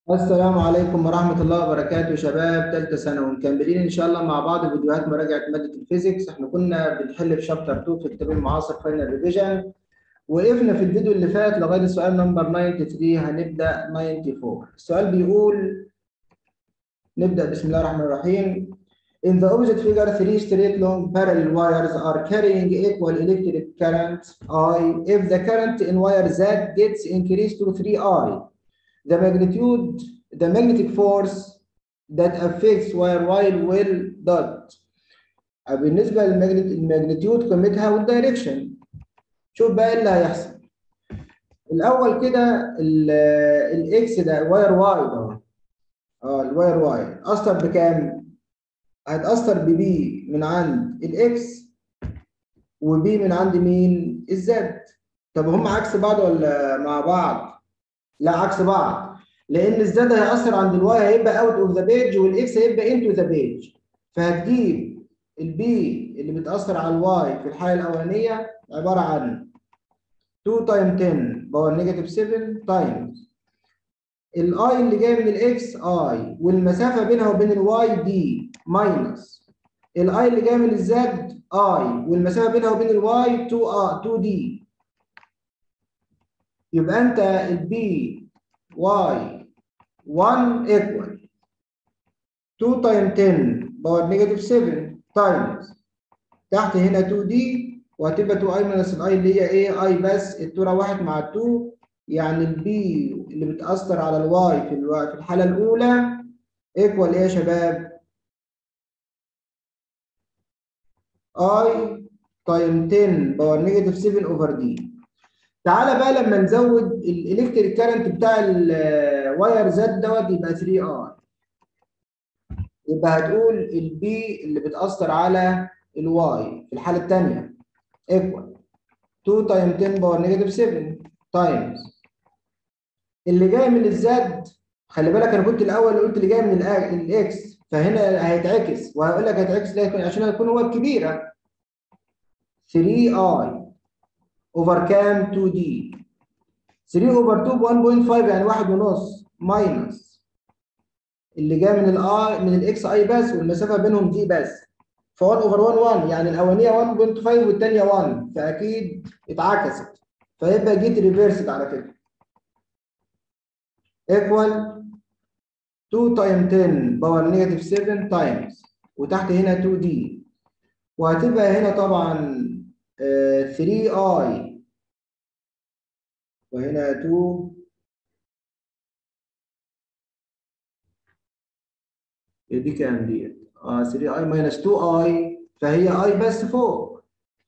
السلام عليكم ورحمة الله وبركاته شباب ثالثة ثانوي مكملين إن شاء الله مع بعض فيديوهات مراجعة مادة الفيزيكس إحنا كنا بنحل في شابتر 2 في الكتاب المعاصر فاينل ريفيجن وقفنا في الفيديو اللي فات لغاية السؤال نمبر 93 هنبدأ 94 السؤال بيقول نبدأ بسم الله الرحمن الرحيم In the opposite figure, three straight long parallel wires are carrying equal electric current I. If the current in wire Z gets increased to 3I, the magnitude, the magnetic force that affects wire Y will dot. بالنسبة للماجنتيود قيمتها والدايركشن. شوف بقى ايه اللي هيحصل. الأول كده الإكس ده واير واي ده اه الواير واي أثر بكام؟ هتأثر ببي من عند الإكس وبي من عند مين؟ الزد. طب هم عكس بعض ولا مع بعض؟ لا عكس بعض لان الزد هيأثر عند الواي هيبقى اوت اوف ذا بيج والاكس هيبقى انتو ذا بيج فهتجيب البي اللي بتأثر على الواي في الحالة الأولانية عبارة عن 2 تايم 10 باور نيجاتيف 7 تايمز الاي اللي جاي من الاكس اي والمسافة بينها وبين الواي دي ماينس الاي اللي جاي من الزد اي والمسافة بينها وبين الواي 2 ا 2 دي يبقى انت البي واي 1 ايكوال 2 تايم 10 باور نيجاتيف 7 تايمز تحت هنا 2 دي وهتبقى 2 اي ماينس الاي اللي هي ايه اي بس التوره واحد مع 2 يعني البي اللي بتاثر على الواي في الواي في الحاله الاولى ايكوال ايه يا شباب؟ اي تايم 10 باور نيجاتيف 7 اوفر دي تعالى بقى لما نزود الالكتريك كارنت بتاع الواير زد دوت يبقى 3 ار يبقى هتقول البي اللي بتاثر على الواي في الحاله الثانيه ايكوال 2 تايم 10 باور نيجاتيف 7 تايمز اللي جاي من الزد خلي بالك انا كنت الاول قلت اللي جاي من الاكس فهنا هيتعكس وهقول لك هيتعكس ليه عشان هيكون هو الكبيره 3 اي اوفر كام 2 دي 3 اوفر 2 ب 1.5 يعني واحد ونص ماينس اللي جاي من الاي من الاكس اي بس والمسافه بينهم دي بس ف 1 اوفر 1 1 يعني الاولانيه 1.5 والثانيه 1 فاكيد اتعكست فيبقى جيت ريفيرست على فكره ايكوال 2 تايم 10 باور نيجاتيف 7 تايمز وتحت هنا 2 دي وهتبقى هنا طبعا 3i وهنا 2 دي كام ديت؟ اه 3i ماينس 2i فهي i بس فوق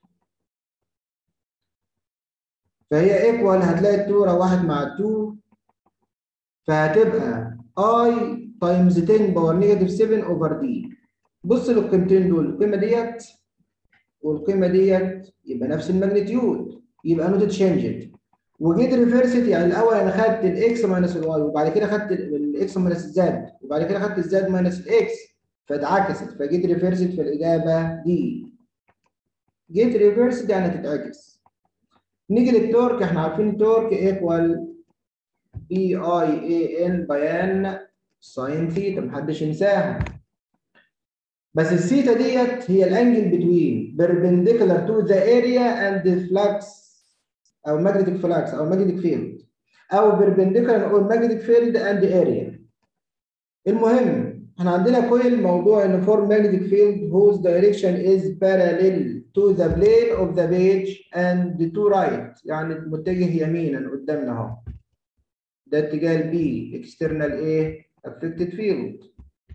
فهي ايكوال هتلاقي التورة واحد مع 2 فهتبقى i تايمز 10 باور نيجاتيف 7 اوفر دي بص للقيمتين دول القيمة ديت والقيمه ديت يبقى نفس الماجنتيود يبقى نوت تشينجد وجيت ريفرست يعني الاول انا خدت الاكس ماينس الواي وبعد كده خدت الاكس ماينس الزد وبعد كده خدت الزد ماينس الاكس فاتعكست فجيت ريفرست في الاجابه دي جيت ريفرست يعني هتتعكس نيجي للتورك احنا عارفين التورك ايكوال بي اي اي ان بيان ساين ثيتا محدش ينساها بس الثيتا ديت هي الانجل بتوين perpendicular to the area and the flux او magnetic flux او magnetic field او perpendicular or magnetic field and area المهم احنا عندنا كويل موضوع ان form magnetic field whose direction is parallel to the plane of the page and to right يعني متجه يمينا قدامنا اهو ده اتجاه البي external ايه affected field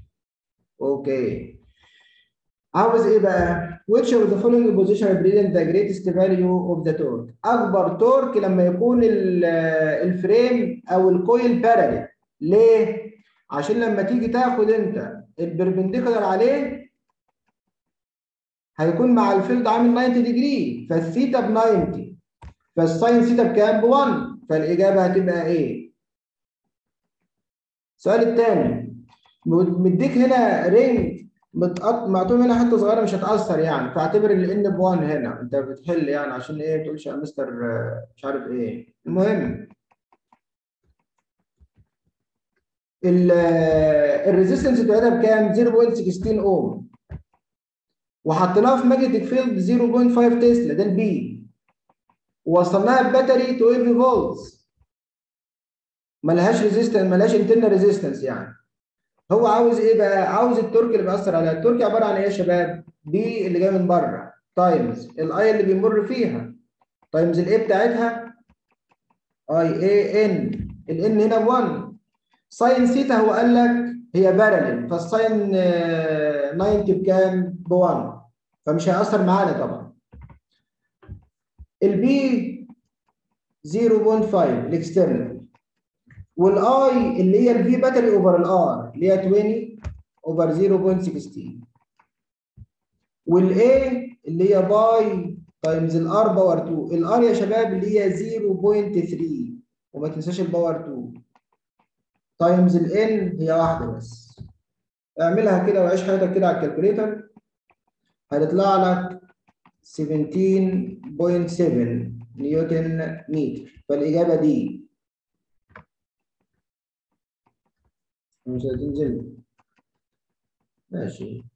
اوكي عاوز ايه بقى؟ which of the following position represent the greatest value of the torque؟ اكبر تورك لما يكون الفريم او الكويل باراليل ليه؟ عشان لما تيجي تاخد انت البربنديكولار عليه هيكون مع الفيلد عامل 90 ديجري فالثيتا ب 90 فالساين ثيتا بكام؟ ب 1 فالاجابه هتبقى ايه؟ السؤال الثاني مديك هنا رينج معطوم هنا حته صغيره مش هتاثر يعني فاعتبر الان ب 1 هنا انت بتحل يعني عشان ايه ما تقولش يا مستر مش عارف ايه المهم الريزيستنس بتاعتها بكام 0.16 اوم وحطيناها في ماجنتيك فيلد 0.5 تسلا ده البي ووصلناها بباتري 12 فولتس ملهاش ريزيستنس ملهاش انترنال ريزيستنس يعني هو عاوز ايه بقى عاوز التورك اللي بيأثر عليها التورك عباره عن ايه يا شباب بي اللي جاي من بره تايمز الاي اللي بيمر فيها تايمز الاي بتاعتها اي اي ان الان هنا 1 ساين سيتا هو قال لك هي بارلل فالساين 90 بكام؟ ب 1 فمش هيأثر معانا طبعا البي 0.5 الاكسترنال والاي اللي هي الفي باتري اوفر الار اللي هي 20 اوفر 0.16 والاي اللي هي باي تايمز الار باور 2 الار يا شباب اللي هي 0.3 وما تنساش الباور 2 تايمز الان هي واحده بس اعملها كده وعيش حياتك كده على الكالكوليتر هتطلع لك 17.7 نيوتن متر فالاجابه دي مش هتنزل ماشي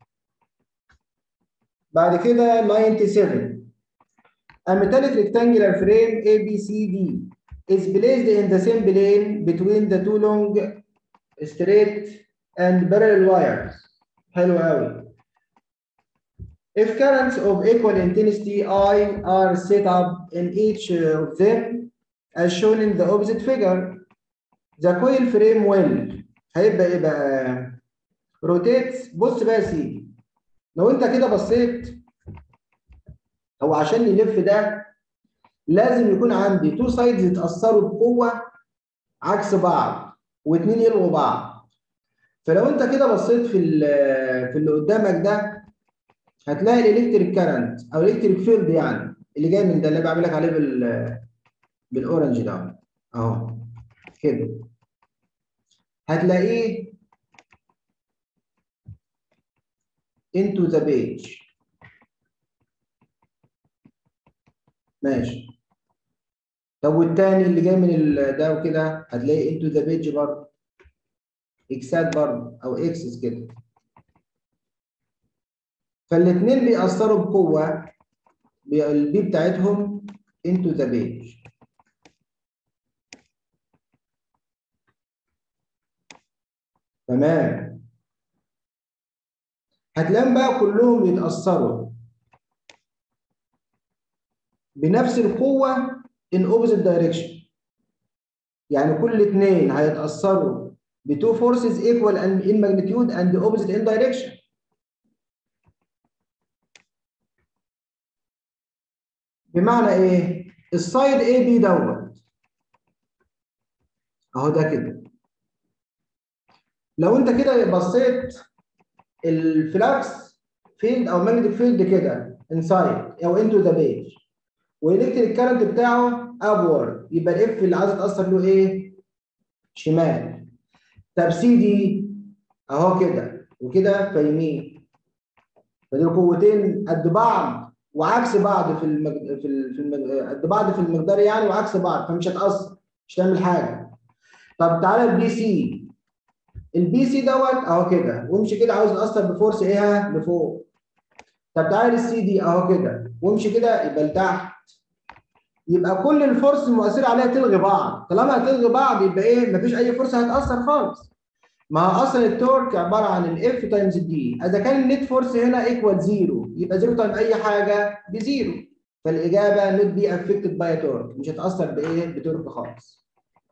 بعد كده 97 A metallic rectangular frame ABCD is placed in the same plane between the two long straight and parallel wires. حلو قوي. If currents of equal intensity I are set up in each of them as shown in the opposite figure, the coil frame will هيبقى ايه بقى؟ rotates بص بقى يا سيدي لو انت كده بصيت هو عشان يلف ده لازم يكون عندي تو سايدز يتاثروا بقوه عكس بعض واثنين يلغوا بعض فلو انت كده بصيت في في اللي قدامك ده هتلاقي الالكتريك كارنت او الالكتريك فيلد يعني اللي جاي من ده اللي بعمل لك عليه بال بالاورنج ده اهو كده هتلاقيه into the page ماشي طب والتاني اللي جاي من ده وكده هتلاقي into the page برضه اكسات برضه او اكسس كده فالاثنين بيأثروا بقوة البي بتاعتهم into the page تمام هتلاقيهم بقى كلهم يتأثروا بنفس القوة in opposite direction يعني كل اثنين هيتأثروا ب two forces equal and in magnitude and opposite in direction بمعنى ايه؟ السايد اي بي دوت اهو ده كده لو انت كده بصيت الفلكس فيلد او ماجنتيك فيلد كده انسايد او انتو ذا بيج والالكتريك كارنت بتاعه ابورد يبقى الاف اللي عايز تاثر له ايه؟ شمال طب سي دي اهو كده وكده في يمين فدي القوتين قد بعض وعكس بعض في المج... في ال... في المج... قد بعض في المقدار يعني وعكس بعض فمش هتاثر مش هتعمل حاجه طب تعالى البي سي البي سي دوت اهو كده وامشي كده عاوز تاثر بفورس ايه لفوق طب تعالى للسي دي اهو كده وامشي كده يبقى لتحت يبقى كل الفورس المؤثره عليها تلغي بعض طالما هتلغي بعض يبقى ايه مفيش اي فرصه هتاثر خالص ما هو اصلا التورك عباره عن الاف تايمز الدي اذا كان النت فورس هنا ايكوال زيرو يبقى زيرو تايم اي حاجه بزيرو فالاجابه نوت بي افكتد باي تورك مش هتاثر بايه بتورك خالص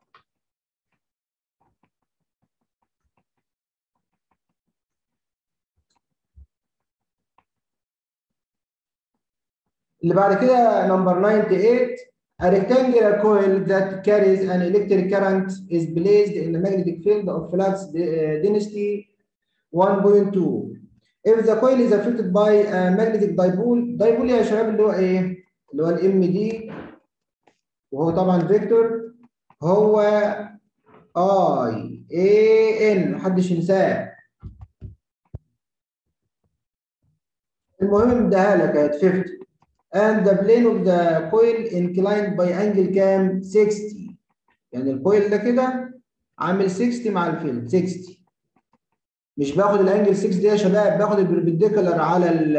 اللي بعد كده نمبر 98 A rectangular coil that carries an electric current is placed in the magnetic field of flux density 1.2. If the coil is affected by a magnetic dipole, dipole يا شباب اللي هو ايه؟ اللي هو الام دي وهو طبعا فيكتور هو اي اي ان محدش ينساه. المهم اديها لك اهي 50 and the plane of the coil inclined by angle كام 60 يعني الكويل ده كده عامل 60 مع الفيلد 60 مش باخد الانجل 6 دي يا شباب باخد البربنديكولار على ال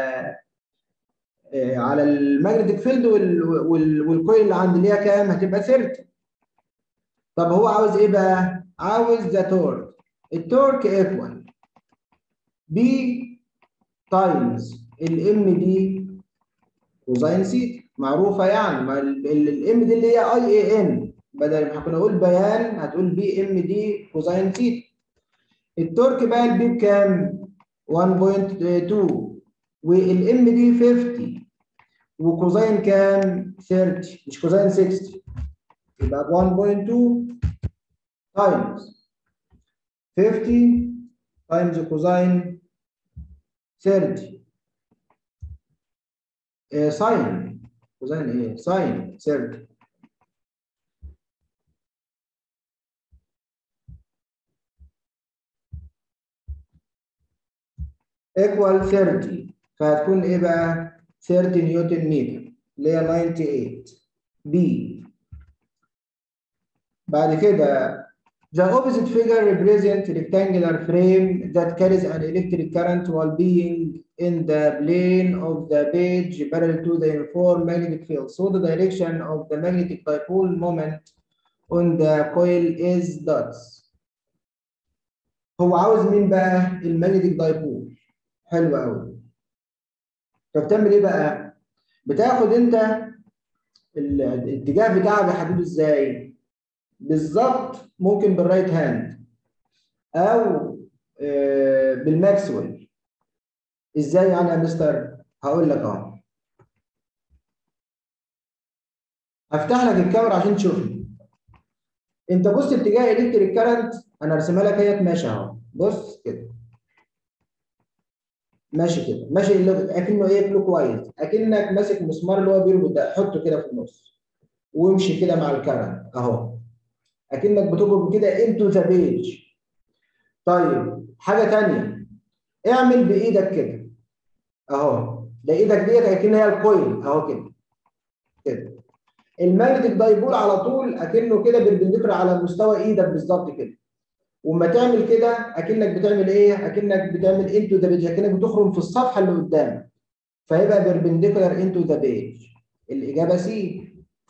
على الماجنتيك فيلد والكويل اللي عندي اللي هي كام؟ هتبقى 30 طب هو عاوز ايه بقى؟ عاوز ذا تورك التورك ايكوال بي تايمز الام دي كوزاين سيتا معروفه يعني ما الام دي اللي هي اي اي ان بدل ما كنا نقول بيان هتقول بي ام دي كوزاين سيتا التورك بقى البي بكام؟ 1.2 والام دي 50 وكوزاين كام؟ 30 مش كوزاين 60 يبقى 1.2 تايمز 50 تايمز كوزاين 30 إيه ساين كوزاين ايه؟ ساين 30 equal 30 فهتكون ايه بقى 30 نيوتن متر اللي هي 98 بي بعد كده the opposite figure represent rectangular frame that carries an electric current while being in the plane of the page parallel to the uniform magnetic field so the direction of the magnetic dipole moment on the coil is dots هو عاوز مين بقى المagnetic dipole حلو قوي فبتعمل ايه بقى بتاخد انت الاتجاه بتاعك بيحدده ازاي بالظبط ممكن بالرايت هاند او بالماكسويل ازاي يعني يا مستر هقول لك اهو هفتح لك الكاميرا عشان تشوفني انت بص اتجاه الكتريك كارنت انا ارسمها لك اهي ماشي اهو بص كده ماشي كده ماشي اكنه ايه كلوك وايز اكنك ماسك مسمار اللي هو بيربط ده حطه كده في النص وامشي كده مع الكرنت اهو اكنك بتربط كده انتو ذا بيج طيب حاجه ثانيه اعمل بايدك كده اهو ده ايدك ديت اكن هي الكويل اهو كده كده الماجنتيك دايبول على طول اكنه كده بالبندقر على مستوى ايدك بالظبط كده وما تعمل كده اكنك بتعمل ايه؟ اكنك بتعمل انتو ذا بيج اكنك بتخرم في الصفحه اللي قدامك فيبقى بيربنديكولار انتو ذا بيج الاجابه سي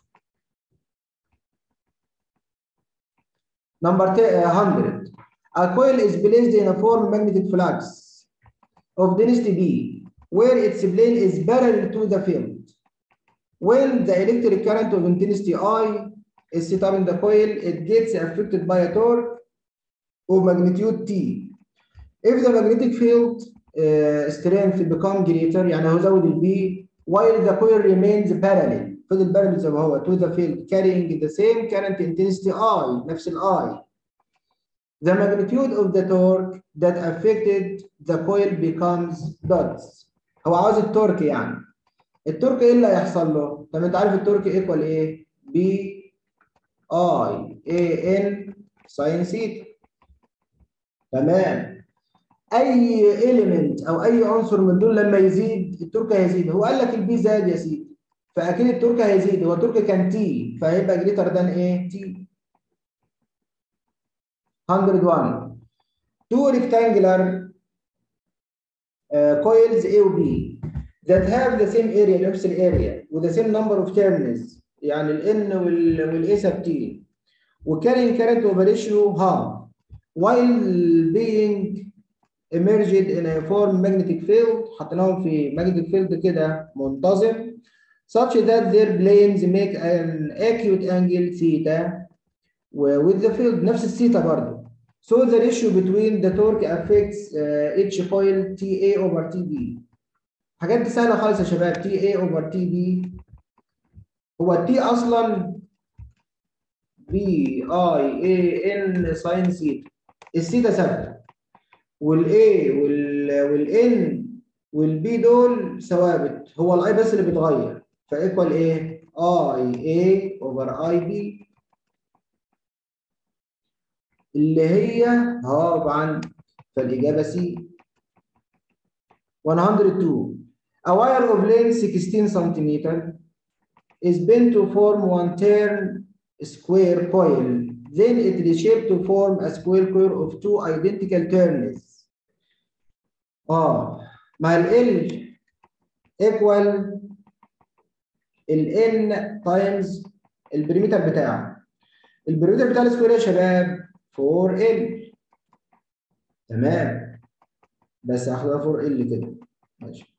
نمبر 100 A coil is placed in a form magnetic flux of density B where its plane is parallel to the field. When the electric current of intensity I is set up in the coil, it gets affected by a torque of magnitude T. If the magnetic field uh, strength become greater يعني هو زود البي while the coil remains parallel فضل parallel زي ما هو to the field carrying the same current intensity I نفس ال I. The magnitude of the torque that affected the coil becomes dots. هو عاوز التورك يعني. التورك ايه اللي هيحصل له؟ طب انت عارف التورك ايكوال ايه؟ بي اي اي ان ساين سيتا. تمام اي اليمنت او اي عنصر من دول لما يزيد التورك هيزيد هو قال لك البي زاد يا سيدي فاكيد التورك هيزيد هو التورك كان تي فهيبقى جريتر ذان ايه تي 101 two rectangular uh, coils A و B that have the same area نفس الاريا with the same number of terminals يعني ال N وال وال A sub T و carrying current of a ratio half while being emerged in a form magnetic field حطيناهم في magnetic field كده منتظم such that their planes make an acute angle theta with the field نفس الثيتا برضه so the ratio between the torque affects uh, each coil TA over TB حاجات دي سهله خالص يا شباب TA over TB هو التي اصلا بي اي اي ان ساين ثيتا الثيتا ثابته والاي والان والبي دول ثوابت هو الاي بس اللي بيتغير فايكوال ايه اي اي اوفر اي بي اللي هي طبعا فالاجابه سي 102 A wire of length 16 centimeter is bent to form one turn square coil then it reshaped to form a square core of two identical terms اه مع ال L equal ال N times البريمتر بتاعه البريمتر بتاع السكوير يا شباب 4L تمام بس هاخدها 4L كده ماشي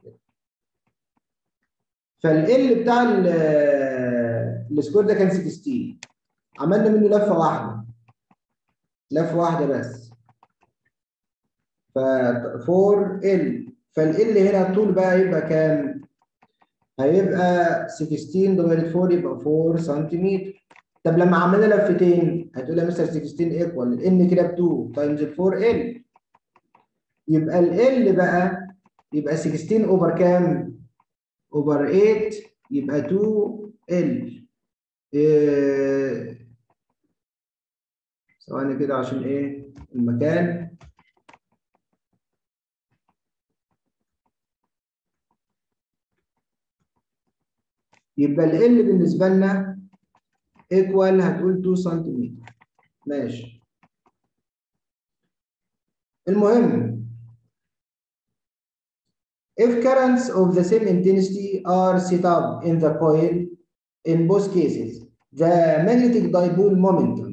فال بتاع السكوير ده كان 16 عملنا منه لفه واحده لفه واحده بس ف 4 ال فال هنا الطول بقى يبقى كام؟ هيبقى 16 ديفايدد 4 يبقى 4 سنتيمتر طب لما عملنا لفتين هتقول يا مستر 16 ايكوال الان كده ب 2 تايمز ال 4 ال يبقى ال بقى يبقى 16 اوفر كام؟ اوفر 8 يبقى 2 ال إيه ثواني كده عشان ايه المكان يبقى ال بالنسبه لنا ايكوال هتقول 2 سنتيمتر ماشي المهم if currents of the same intensity are set up in the coil in both cases the magnetic dipole momentum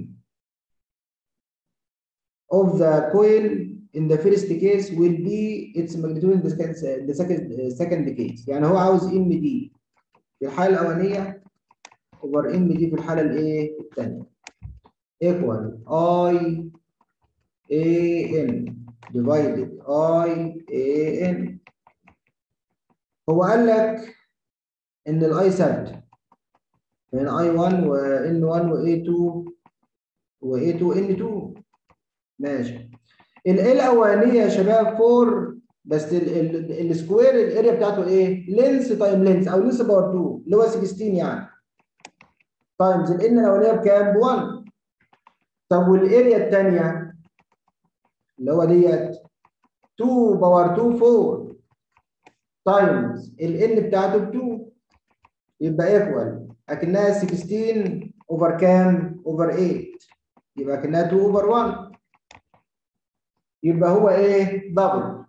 of the coil in the first case will be its magnitude in the second, the second, second case يعني هو عاوز ام دي في الحاله الاولانيه اوفر ام دي في الحاله الايه الثانيه equal I A N divided I A N هو قال لك ان الاي ثابته من اي 1 و ان 1 و a 2 و a 2 n 2 ماشي ال الاولانيه يا شباب 4 بس السكوير الاريا بتاعته ايه؟ لينس تايم لينس او لينس باور 2 اللي هو 16 يعني تايمز الان الاولانيه بكام؟ ب 1 طب والاريا الثانيه اللي هو ديت 2 باور 2 4 تايمز الان بتاعته ب 2 يبقى ايكوال اكنها 16 اوفر كام؟ اوفر 8 يبقى اكنها 2 اوفر 1 يبقى هو ايه؟ دبل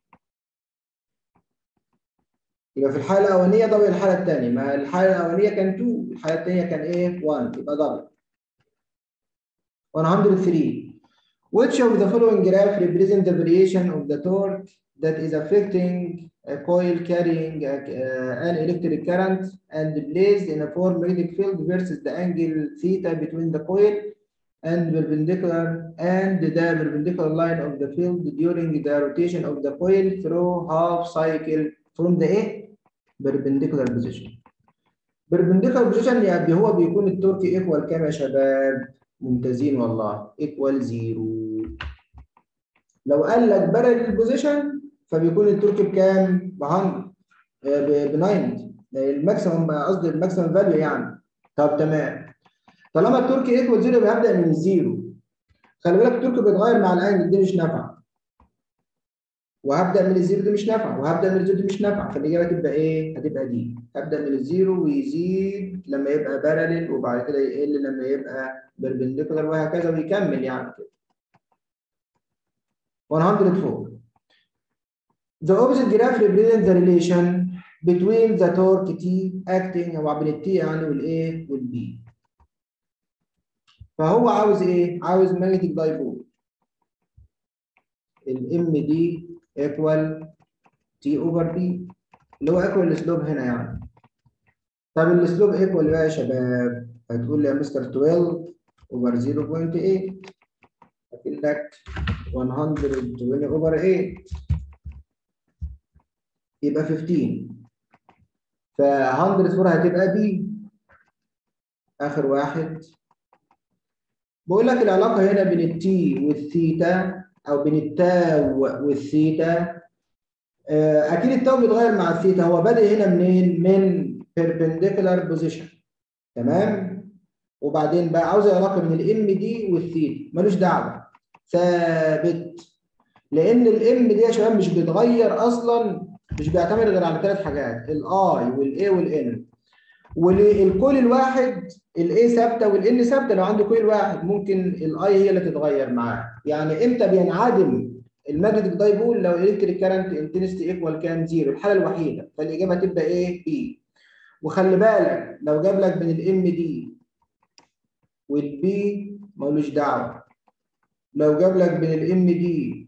يبقى في الحاله الاولانيه دبل الحاله الثانيه ما الحاله الاولانيه كان 2 الحاله الثانيه كان ايه 1 يبقى دبل 103 Which of the following graph represent the variation of the torque that is affecting a coil carrying a, uh, an electric current and placed in a form magnetic field versus the angle theta between the coil and perpendicular and the perpendicular line of the field during the rotation of the coil through half cycle from the A perpendicular position. perpendicular position يعني هو بيكون التورك ايكوال كام يا شباب؟ ممتازين والله ايكوال زيرو. لو قال لك بارل بوزيشن فبيكون التورك بكام؟ ب 100 ب 90 الماكسيمم قصدي الماكسيمم فاليو يعني. طب تمام. طالما التورك ايكوال زيرو يبقى هبدا من الزيرو. خلي بالك التورك بيتغير مع الانجل دي مش نافعه. وهبدا من الزيرو دي مش نافعه وهبدا من الزيرو دي مش نافعه فالاجابه تبقى ايه؟ هتبقى دي هبدا من الزيرو ويزيد لما يبقى بارلل وبعد كده يقل لما يبقى بيربنديكولار وهكذا ويكمل يعني كده 104 The opposite graph represents the relation between the torque T acting هو بين التي يعني والايه والبي فهو عاوز ايه؟ عاوز ماجنتيك دايبول الام دي ايكوال تي اوفر بي اللي هو ايكوال السلوب هنا يعني طب السلوب ايكوال بقى يا شباب هتقول لي يا مستر 12 اوفر 0.8 اكنك 120 اوفر 8 يبقى 15 ف 104 هتبقى بي اخر واحد بقول لك العلاقه هنا بين التي والثيتا او بين التاو والثيتا اكيد التاو بيتغير مع الثيتا هو بادئ هنا منين من perpendicular position تمام وبعدين بقى عاوز علاقه بين الام دي والثيتا ملوش دعوه ثابت لان الام دي يا شباب مش بيتغير اصلا مش بيعتمد غير على ثلاث حاجات الاي والاي والان وللكويل الواحد الاي ثابته والان ثابته لو عندي كويل واحد ممكن الاي هي اللي تتغير معاه يعني امتى بينعدم الماجنتيك دايبول لو الكتريك كارنت انتنستي ايكوال كام زيرو الحاله الوحيده فالاجابه تبقى ايه بي وخلي بالك لو جاب لك من الام دي والبي ملوش دعوه لو جاب لك من الام دي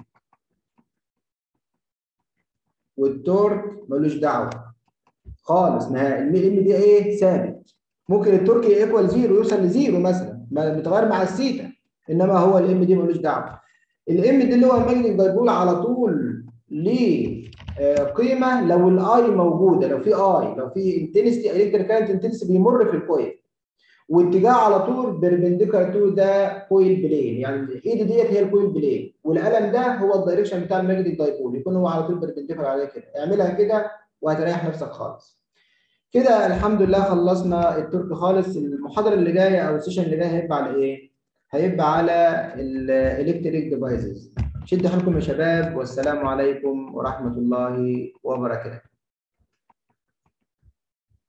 والتورك ملوش دعوه خالص نهائي الام دي ايه ثابت ممكن التورك ايكوال زيرو يوصل لزيرو مثلا متغير مع السيتا انما هو الام دي ملوش دعوه الام دي اللي هو الماجنتيك دايبول على طول ليه قيمه لو الاي موجوده لو في اي لو في انتنستي الكتريك كارنت انتنستي بيمر في الكويل واتجاه على طول بيربنديكولار تو ده كويل بلين يعني الايد ديت هي الكويل بلين والقلم ده هو الدايركشن بتاع الماجنتيك دايبول يكون هو على طول بيربنديكولار عليه كده اعملها كده وهتريح نفسك خالص كده الحمد لله خلصنا الترك خالص المحاضره اللي جايه او السيشن اللي جاي هيبقى على ايه هيبقى على الالكتريك ديفايسز شد حيلكم يا شباب والسلام عليكم ورحمه الله وبركاته